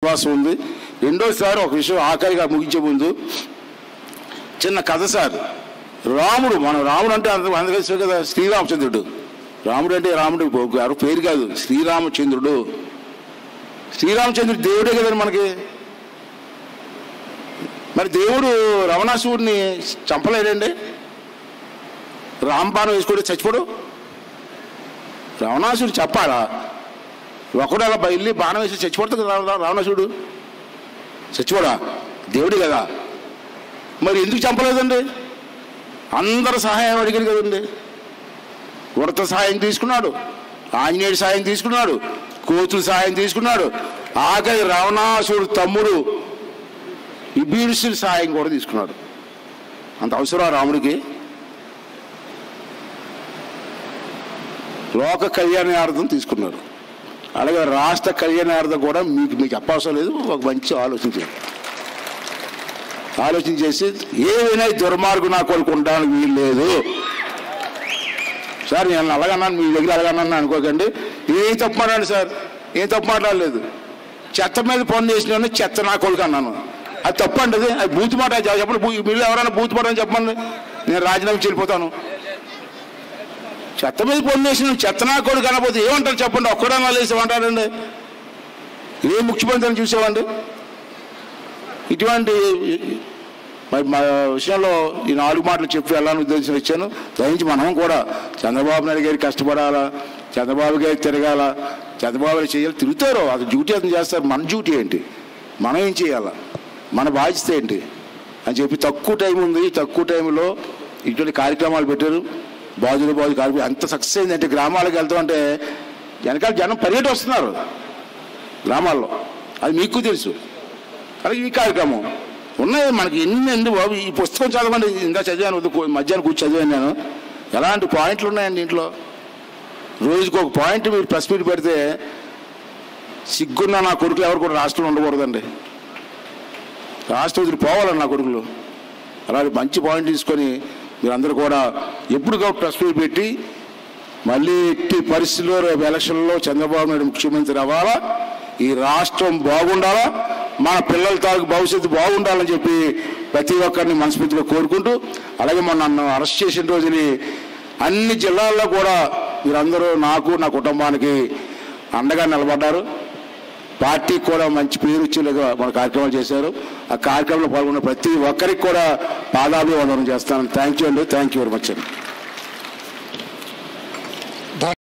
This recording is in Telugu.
విశ్వాసం ఉంది రెండోసారి ఒక విషయం ఆఖరిగా ముగించే ముందు చిన్న కథ సార్ రాముడు మనం రాముడు అంటే అంత అందరికీ కదా శ్రీరామచంద్రుడు రాముడు అంటే రాముడు గారు పేరు కాదు శ్రీరామచంద్రుడు శ్రీరామచంద్రుడు దేవుడే కదండి మనకి మరి దేవుడు రమణాసుడిని చంపలేడండి రాంబాణం వేసుకుంటే చచ్చిపోడు రావణాసుడు చెప్పాలా ఒకడు అలా బయలు బాణం వేసి చచ్చిపోతుంది కదా రా- రావణాసుడు చచ్చిపోడా దేవుడు కదా మరి ఎందుకు చంపలేదండి అందరు సహాయం అడిగారు కదండి ఉడత సహాయం తీసుకున్నాడు ఆంజనేయుడు సహాయం తీసుకున్నాడు కోతుల సహాయం తీసుకున్నాడు ఆఖరి రావణాసుడు తమ్ముడు విభీషుడి సహాయం కూడా తీసుకున్నాడు అంత అవసరం రాముడికి లోక కళ్యాణార్థం తీసుకున్నారు అలాగే రాష్ట్ర కళ్యాణార్థం కూడా మీకు మీకు చెప్పవసరం లేదు ఒక మంచి ఆలోచన చేయండి ఆలోచన చేసి ఏదైనా ఈ దుర్మార్గం నా కొడుకు ఉండడానికి వీలు లేదు సార్ నేను అలాగన్నాను మీ దగ్గర అలాగన్నాను అనుకోకండి ఏం తప్పు మాట్లాడండి సార్ ఏం తప్పు మాట్లాడలేదు చెత్త మీద పని చేసిన చెత్త నా కొడుకు అన్నాను అది తప్పండి అది అది బూత్ మాట చెప్పండి బూ- మీరు ఎవరైనా బూత్ మాట అని చెప్పండి నేను రాజీనామా చెల్లిపోతాను చెత్త మీద పని చేసిన చెత్త నా కొడుకు అనకపోతే ఏమంటారు చెప్పండి ఒక్కడన్నా లేసి ఏమంటారండి ఏ ముఖ్యమంత్రిని చూసామండి ఇటువంటి మరి మా విషయంలో ఈ నాలుగు మాటలు చెప్పి వెళ్ళాలని ఉద్దేశం ఇచ్చాను దయించి మనం కూడా చంద్రబాబు నాయుడు గారికి కష్టపడాలా చంద్రబాబు గారికి తిరగాల చంద్రబాబు గారు చేయాలి తిరుగుతారు అది డ్యూటీ అతను చేస్తారు మన డ్యూటీ ఏంటి మనం ఏం చేయాలా మన బాధ్యత ఏంటి అని చెప్పి తక్కువ టైం ఉంది తక్కువ టైంలో ఇటువంటి కార్యక్రమాలు పెట్టారు బాజులు బాజు కార్యక్రమం ఎంత సక్సెస్ అయిందంటే గ్రామాలకు వెళ్తాం అంటే వెనకాల జనం పరిగెట్టి వస్తున్నారు గ్రామాల్లో అది మీకు తెలుసు అలాగే ఈ కార్యక్రమం ఉన్నాయి మనకి ఎన్ని అండి బాబు ఈ పుస్తకం చదవండి ఇంకా చదివాను ఉదయం కూ- మధ్యాహ్నం కూర్చొని చదివాను నేను ఎలాంటి పాయింట్లు ఉన్నాయండి దీంట్లో రోజుకు ఒక పాయింట్ మీరు ప్రెస్ మీట్ పెడితే సిగ్గున్న నా కొడుకులు ఎవరు కూడా రాష్ట్రంలో ఉండకూడదండి రాష్ట్రం వదిలి పోవాలండి నా కొడుకులు అలాంటి మంచి పాయింట్ తీసుకొని మీరందరూ కూడా ఎప్పుడు ప్రెస్ మీట్ పెట్టి మళ్ళీ ఎట్టి పరిస్థితుల్లో రేపు ఎలక్షన్లో చంద్రబాబు నాయుడు ముఖ్యమంత్రి అవ్వాలా ఈ రాష్ట్రం బాగుండాలా మన పిల్లల తాలూకు భవిష్యత్తు బాగుండాలని చెప్పి ప్రతి ఒక్కరిని మనస్ఫూర్తిగా కోరుకుంటూ అలాగే మొన్న నన్ను అరెస్ట్ చేసిన రోజుని అన్ని జిల్లాల్లో కూడా మీరందరూ నాకు నా కుటుంబానికి అండగా నిలబడ్డారు పార్టీకి కూడా మంచి పేరు వచ్చేలాగా మన కార్యక్రమాలు చేశారు ఆ కార్యక్రమంలో పాల్గొన్న ప్రతి ఒక్కరికి కూడా పాదాభివందనం చేస్తాను థ్యాంక్ యూ అండి థ్యాంక్ యూ వెరీ మచ్ అండి